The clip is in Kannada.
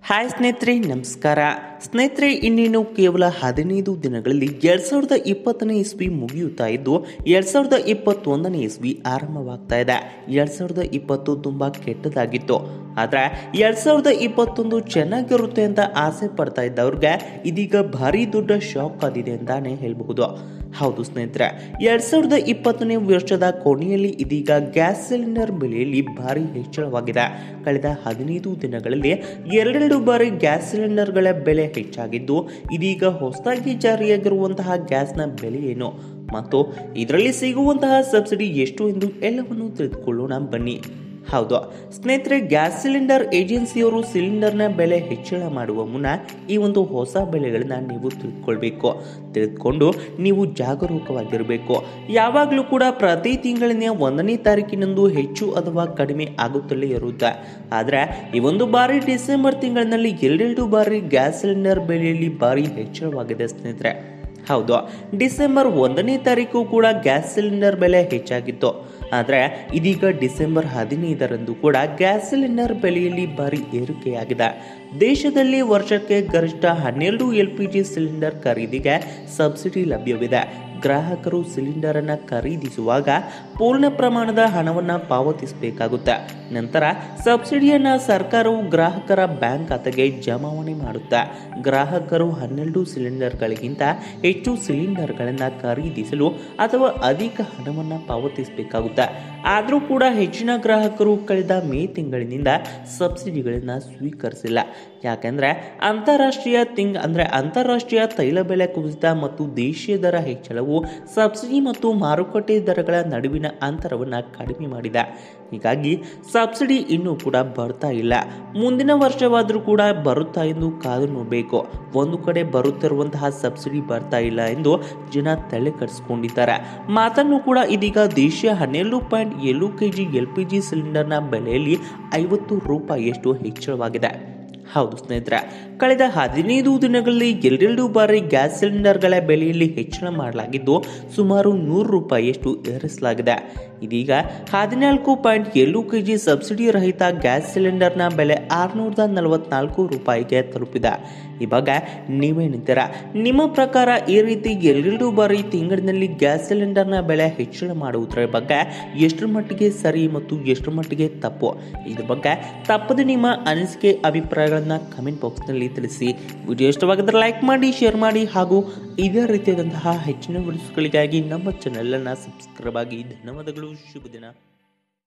ಹಾಯ್ ಸ್ನೇಹಿತರೆ ನಮಸ್ಕಾರ ಸ್ನೇಹಿತರೆ ಇನ್ನೇನು ಕೇವಲ ಹದಿನೈದು ದಿನಗಳಲ್ಲಿ ಎರಡ್ ಸಾವಿರದ ಇಪ್ಪತ್ತನೇ ಇಸ್ವಿ ಮುಗಿಯುತ್ತಾ ಇದ್ದು ಎರಡ್ ಸಾವಿರದ ಇಪ್ಪತ್ತೊಂದನೇ ಇಸ್ವಿ ಆರಂಭವಾಗ್ತಾ ಇದೆ ಎರಡ್ ಸಾವಿರದ ಇಪ್ಪತ್ತು ತುಂಬಾ ಕೆಟ್ಟದಾಗಿತ್ತು ಆದ್ರೆ ಎರಡ್ ಸಾವಿರದ ಇಪ್ಪತ್ತೊಂದು ಚೆನ್ನಾಗಿರುತ್ತೆ ಅಂತ ಆಸೆ ಪಡ್ತಾ ಇದ್ದವ್ರಿಗೆ ಇದೀಗ ಭಾರಿ ದೊಡ್ಡ ಶಾಕ್ ಆದಿದೆ ಅಂತಾನೆ ಹೇಳ್ಬಹುದು ಹೌದು ಸ್ನೇಹಿತರೆ ಎರಡ್ ಸಾವಿರದ ಇಪ್ಪತ್ತನೇ ವರ್ಷದ ಕೊನೆಯಲ್ಲಿ ಇದೀಗ ಗ್ಯಾಸ್ ಸಿಲಿಂಡರ್ ಬೆಲೆಯಲ್ಲಿ ಭಾರಿ ಹೆಚ್ಚಳವಾಗಿದೆ ಕಳೆದ ಹದಿನೈದು ದಿನಗಳಲ್ಲಿ ಎರಡೆರಡು ಬಾರಿ ಗ್ಯಾಸ್ ಸಿಲಿಂಡರ್ಗಳ ಬೆಲೆ ಹೆಚ್ಚಾಗಿದ್ದು ಇದೀಗ ಹೊಸದಾಗಿ ಜಾರಿಯಾಗಿರುವಂತಹ ಗ್ಯಾಸ್ನ ಬೆಲೆ ಏನು ಮತ್ತು ಇದರಲ್ಲಿ ಸಿಗುವಂತಹ ಸಬ್ಸಿಡಿ ಎಷ್ಟು ಎಂದು ಎಲ್ಲವನ್ನು ತಿಳಿದುಕೊಳ್ಳೋಣ ಬನ್ನಿ ಹೌದು ಸ್ನೇಹಿತರೆ ಗ್ಯಾಸ್ ಸಿಲಿಂಡರ್ ಏಜೆನ್ಸಿಯವರು ಸಿಲಿಂಡರ್ನ ಬೆಲೆ ಹೆಚ್ಚಳ ಮಾಡುವ ಮುನ್ನ ಈ ಒಂದು ಹೊಸ ಬೆಲೆಗಳನ್ನ ನೀವು ತಿಳಿದುಕೊಳ್ಬೇಕು ತಿಳಿದುಕೊಂಡು ನೀವು ಜಾಗರೂಕವಾಗಿರಬೇಕು ಯಾವಾಗಲೂ ಕೂಡ ಪ್ರತಿ ತಿಂಗಳಿನ ಒಂದನೇ ತಾರೀಕಿನಂದು ಹೆಚ್ಚು ಅಥವಾ ಕಡಿಮೆ ಆಗುತ್ತಲೇ ಇರುತ್ತೆ ಆದರೆ ಈ ಒಂದು ಬಾರಿ ಡಿಸೆಂಬರ್ ತಿಂಗಳಿನಲ್ಲಿ ಎರಡೆರಡು ಬಾರಿ ಗ್ಯಾಸ್ ಸಿಲಿಂಡರ್ ಬೆಲೆಯಲ್ಲಿ ಭಾರಿ ಹೆಚ್ಚಳವಾಗಿದೆ ಸ್ನೇಹಿತರೆ ಹೌದು ಡಿಸೆಂಬರ್ ಒಂದನೇ ತಾರೀಕು ಕೂಡ ಗ್ಯಾಸ್ ಸಿಲಿಂಡರ್ ಬೆಲೆ ಹೆಚ್ಚಾಗಿತ್ತು ಆದರೆ ಇದೀಗ ಡಿಸೆಂಬರ್ ಹದಿನೈದರಂದು ಕೂಡ ಗ್ಯಾಸ್ ಸಿಲಿಂಡರ್ ಬೆಲೆಯಲ್ಲಿ ಭಾರಿ ಏರಿಕೆಯಾಗಿದೆ ದೇಶದಲ್ಲಿ ವರ್ಷಕ್ಕೆ ಗರಿಷ್ಠ ಹನ್ನೆರಡು ಎಲ್ ಪಿ ಜಿ ಸಿಲಿಂಡರ್ ಖರೀದಿಗೆ ಸಬ್ಸಿಡಿ ಲಭ್ಯವಿದೆ ಗ್ರಾಹಕರು ಸಿಲಿಂಡರ್ ಅನ್ನ ಖರೀದಿಸುವಾಗ ಪೂರ್ಣ ಪ್ರಮಾಣದ ಹಣವನ್ನ ಪಾವತಿಸಬೇಕಾಗುತ್ತೆ ನಂತರ ಸಬ್ಸಿಡಿಯನ್ನ ಸರ್ಕಾರವು ಗ್ರಾಹಕರ ಬ್ಯಾಂಕ್ ಖಾತೆಗೆ ಜಮಾವಣೆ ಮಾಡುತ್ತೆ ಗ್ರಾಹಕರು ಹನ್ನೆರಡು ಸಿಲಿಂಡರ್ಗಳಿಗಿಂತ ಹೆಚ್ಚು ಸಿಲಿಂಡರ್ಗಳನ್ನು ಖರೀದಿಸಲು ಅಥವಾ ಅಧಿಕ ಹಣವನ್ನು ಪಾವತಿಸಬೇಕಾಗುತ್ತೆ ಆದರೂ ಕೂಡ ಹೆಚ್ಚಿನ ಗ್ರಾಹಕರು ಕಳೆದ ಮೇ ತಿಂಗಳಿನಿಂದ ಸಬ್ಸಿಡಿಗಳನ್ನು ಸ್ವೀಕರಿಸಿಲ್ಲ ಯಾಕೆಂದ್ರೆ ಅಂತಾರಾಷ್ಟ್ರೀಯ ತಿಂಗ್ ಅಂದ್ರೆ ಅಂತಾರಾಷ್ಟ್ರೀಯ ತೈಲ ಬೆಲೆ ಕುಸಿತ ಮತ್ತು ದೇಶೀಯ ದರ ಹೆಚ್ಚಳವು ಸಬ್ಸಿಡಿ ಮತ್ತು ಮಾರುಕಟ್ಟೆ ದರಗಳ ನಡುವಿನ ಅಂತರವನ್ನು ಕಡಿಮೆ ಮಾಡಿದೆ ಹೀಗಾಗಿ ಸಬ್ಸಿಡಿ ಇನ್ನೂ ಕೂಡ ಬರ್ತಾ ಇಲ್ಲ ಮುಂದಿನ ವರ್ಷವಾದರೂ ಕೂಡ ಬರುತ್ತಾ ಎಂದು ಕಾದು ನೋಡಬೇಕು ಒಂದು ಕಡೆ ಬರುತ್ತಿರುವಂತಹ ಸಬ್ಸಿಡಿ ಬರ್ತಾ ಇಲ್ಲ ಎಂದು ಜನ ತಲೆ ಕಟ್ಸ್ಕೊಂಡಿದ್ದಾರೆ ಮಾತನ್ನು ಕೂಡ ಇದೀಗ ದೇಶೀಯ ಹನ್ನೆರಡು ಪಾಯಿಂಟ್ ಏಳು ಕೆಜಿ ಎಲ್ ಪಿ ಜಿ ಸಿಲಿಂಡರ್ನ ಬೆಲೆಯಲ್ಲಿ ಐವತ್ತು ರೂಪಾಯಿಯಷ್ಟು ಹೆಚ್ಚಳವಾಗಿದೆ ಹೌದು ಸ್ನೇಹಿತರೆ ಕಳೆದ ಹದಿನೈದು ದಿನಗಳಲ್ಲಿ ಎರಡೆರಡು ಬಾರಿ ಗ್ಯಾಸ್ ಸಿಲಿಂಡರ್ಗಳ ಬೆಲೆಯಲ್ಲಿ ಹೆಚ್ಚಳ ಮಾಡಲಾಗಿದ್ದು ಸುಮಾರು ನೂರು ರೂಪಾಯಿಯಷ್ಟು ಏರಿಸಲಾಗಿದೆ ಇದೀಗ ಹದಿನಾಲ್ಕು ಪಾಯಿಂಟ್ ಏಳು ಕೆಜಿ ಸಬ್ಸಿಡಿ ರಹಿತ ಗ್ಯಾಸ್ ಸಿಲಿಂಡರ್ನ ಬೆಲೆ ಆರುನೂರ ನಲವತ್ನಾಲ್ಕು ರೂಪಾಯಿಗೆ ತಲುಪಿದೆ ಇವಾಗ ನೀವೇನಿದ್ದೀರಾ ನಿಮ್ಮ ಪ್ರಕಾರ ಈ ರೀತಿ ಎರಡೆರಡು ಬಾರಿ ತಿಂಗಳಿನಲ್ಲಿ ಗ್ಯಾಸ್ ಸಿಲಿಂಡರ್ನ ಬೆಲೆ ಹೆಚ್ಚಳ ಮಾಡುವುದರ ಬಗ್ಗೆ ಎಷ್ಟರ ಮಟ್ಟಿಗೆ ಸರಿ ಮತ್ತು ಎಷ್ಟರ ಮಟ್ಟಿಗೆ ತಪ್ಪು ಇದ್ರ ಬಗ್ಗೆ ತಪ್ಪದೆ ನಿಮ್ಮ ಅನಿಸಿಕೆ ಅಭಿಪ್ರಾಯಗಳನ್ನ ಕಮೆಂಟ್ ಬಾಕ್ಸ್ನಲ್ಲಿ ತಿಳಿಸಿ ವಿಡಿಯೋ ಇಷ್ಟವಾಗಿದ್ದರೆ ಲೈಕ್ ಮಾಡಿ ಶೇರ್ ಮಾಡಿ ಹಾಗೂ ಇದೇ ರೀತಿಯಾದಂತಹ ಹೆಚ್ಚಿನ ವಿಡಿಯೋಸ್ಗಳಿಗಾಗಿ ನಮ್ಮ ಚಾನೆಲನ್ನು ಸಬ್ಸ್ಕ್ರೈಬ್ ಆಗಿ ಧನ್ಯವಾದಗಳು ಶುಭ ದಿನ